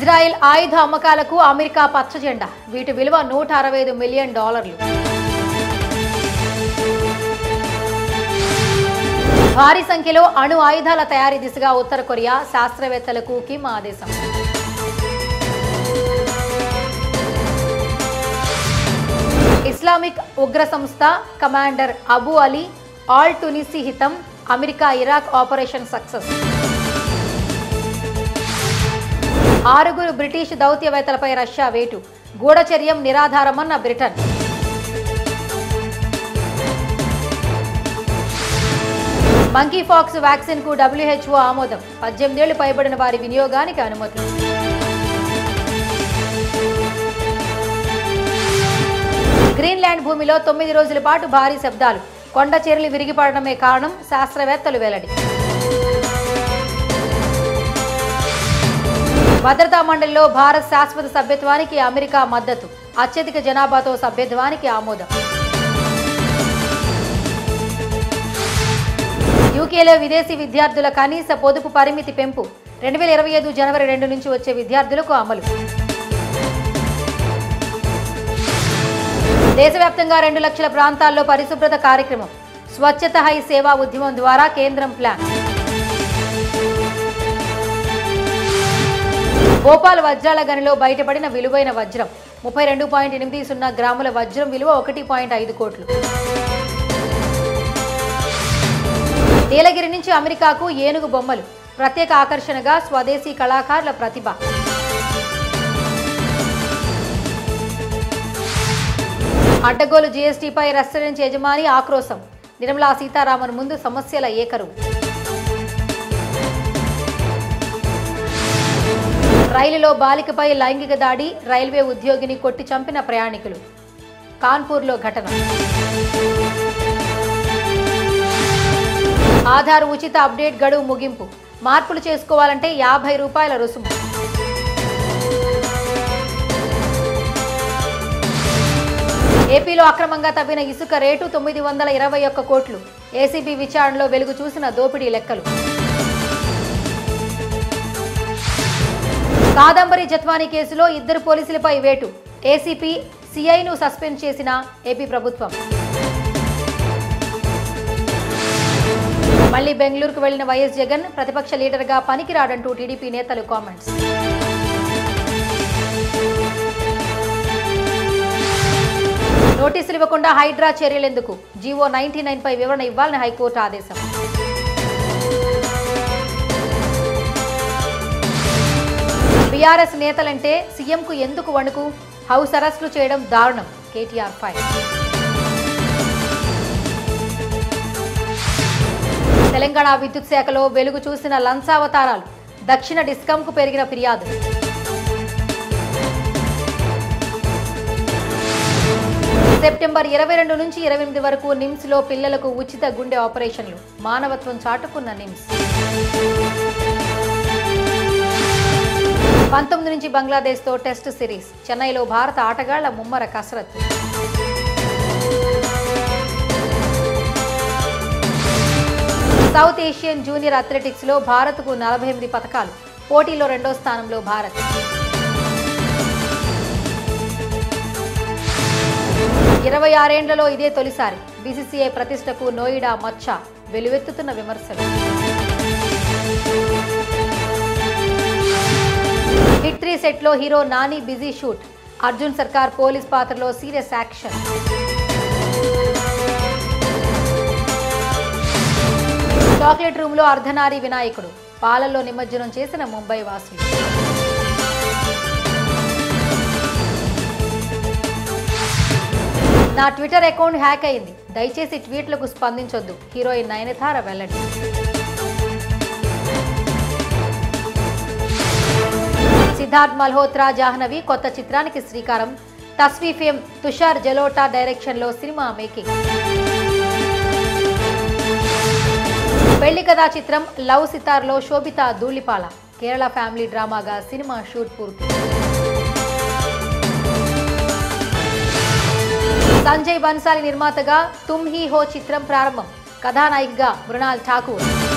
Israel ఆయుధ అమ్మకాలకు America పచ్చజెండా వీటి విలువ నూట అరవై ఐదు మిలియన్ డాలర్లు భారీ సంఖ్యలో అణు ఆయుధాల తయారీ దిశగా ఉత్తర కొరియా శాస్త్రవేత్తలకు కిమ్ ఆదేశం ఇస్లామిక్ ఉగ్ర సంస్థ commander Abu Ali al Tunisi హితం అమెరికా ఇరాక్ ఆపరేషన్ సక్సెస్ ఆరుగురు బ్రిటిష్ దౌత్యవేత్తలపై రష్యా వేటు గూఢచర్యం నిరాధారమన్న బ్రిటన్ మంకీ ఫాక్స్ వ్యాక్సిన్ కు డబ్ల్యూహెచ్ఓ ఆమోదం పద్దెనిమిదేళ్లు పైబడిన వారి వినియోగానికి అనుమతి గ్రీన్లాండ్ భూమిలో తొమ్మిది రోజుల పాటు భారీ శబ్దాలు కొండ చీరలు విరిగిపడడమే కారణం శాస్త్రవేత్తలు వెల్లడి భద్రతా మండలిలో భారత్ శాశ్వత సభ్యత్వానికి అమెరికా మద్దతు అత్యధిక జనాభాతో సభ్యత్వానికి ఆమోదం యూకేలో విదేశీ విద్యార్థుల కనీస పొదుపు పరిమితి పెంపు రెండు వేల ఇరవై ఐదు జనవరి రెండు నుంచి వచ్చే విద్యార్థులకు అమలు దేశవ్యాప్తంగా రెండు లక్షల ప్రాంతాల్లో పరిశుభ్రత కార్యక్రమం స్వచ్ఛత హై సేవా ఉద్యమం ద్వారా కేంద్రం ప్లాన్ భోపాల్ వజ్రాల గనిలో బయటపడిన విలువైన వజ్రం ముప్పై రెండు పాయింట్ ఎనిమిది సున్నా గ్రాముల వజ్రం విలువ ఒకటి పాయింట్ ఐదు కోట్లు నీలగిరి నుంచి అమెరికాకు ఏనుగు బొమ్మలు ప్రత్యేక ఆకర్షణగా స్వదేశీ కళాకారుల ప్రతిభ అడ్డగోలు జీఎస్టీపై రెస్టారెంట్ యజమాని ఆక్రోశం నిర్మలా సీతారామన్ ముందు సమస్యల ఏకరువు రైలులో బాలికపై లైంగిక దాడి రైల్వే ఉద్యోగిని కొట్టి చంపిన ప్రయాణికులు కాన్పూర్లో ఘటన ఆధార్ ఉచిత అప్డేట్ గడువు ముగింపు మార్పులు చేసుకోవాలంటే యాభై రూపాయల రుసుము ఏపీలో అక్రమంగా తవ్విన ఇసుక రేటు తొమ్మిది వందల ఇరవై ఒక్క కోట్లు ఏసీబీ విచారణలో వెలుగు చూసిన దోపిడీ లెక్కలు కాదంబరి జత్వానీ కేసులో ఇద్దరు పోలీసులపై వేటు ఏసీపీ సిఐను సస్పెండ్ చేసిన ఏపీ ప్రభుత్వం మళ్లీ బెంగళూరుకు వెళ్లిన వైఎస్ జగన్ ప్రతిపక్ష లీడర్గా పనికిరాడంటూ టీడీపీ నేతలు కామెంట్స్ నోటీసులు ఇవ్వకుండా హైడ్రా చర్యలెందుకు జీవో నైన్టీ నైన్ పై వివరణ ఇవ్వాలని హైకోర్టు ఆదేశం బీఆర్ఎస్ నేతలంటే సీఎంకు ఎందుకు వణుకు హౌస్ అరెస్టులు చేయడం దారుణం కేటీఆర్ ఫైర్ తెలంగాణ విద్యుత్ శాఖలో వెలుగు చూసిన లంచావతారాలు దక్షిణ డిస్కంకు పెరిగిన ఫిర్యాదు సెప్టెంబర్ ఇరవై రెండు నుంచి ఇరవై ఎనిమిది వరకు నిమ్స్ లో పిల్లలకు ఉచిత గుండె ఆపరేషన్లు మానవత్వం చాటుకున్న నిమ్స్ పంతొమ్మిది నుంచి బంగ్లాదేశ్తో టెస్ట్ సిరీస్ చెన్నైలో భారత ఆటగాళ్ల ముమ్మర కసరత్ సౌత్ ఏషియన్ జూనియర్ అథ్లెటిక్స్ లో భారత్కు నలభై ఎనిమిది పథకాలు పోటీలో రెండో స్థానంలో భారత్ ఇరవై ఆరేండ్లలో ఇదే తొలిసారి బీసీసీఐ ప్రతిష్టకు నోయిడా మచ్చ వెలువెత్తుతున్న విమర్శలు హిట్ త్రీ సెట్లో hero Nani busy shoot Arjun Sarkar police పాత్రలో సీరియస్ యాక్షన్ చాక్లెట్ రూమ్ లో అర్ధనారి వినాయకుడు పాలల్లో నిమజ్జనం చేసిన ముంబై వాసులు నా ట్విట్టర్ అకౌంట్ హ్యాక్ అయింది దయచేసి ట్వీట్లకు స్పందించొద్దు హీరోయిన్ నయనతార వెల్లడి సిద్ధార్థ్ మల్హోత్రా జాహ్నవి కొత్త చిత్రానికి శ్రీకారం తస్వీ ఫేమ్ తుషార్ జలోటా డైరెక్షన్లో సినిమా మేకింగ్ పెళ్లి కథా చిత్రం లవ్ సితార్లో శోభిత ధూళిపాల కేరళ ఫ్యామిలీ డ్రామాగా సినిమా షూట్ పూర్తి సంజయ్ బన్సాలి నిర్మాతగా తుమ్ హీ హో చిత్రం ప్రారంభం కథానాయికగా మృణాల్ ఠాకూర్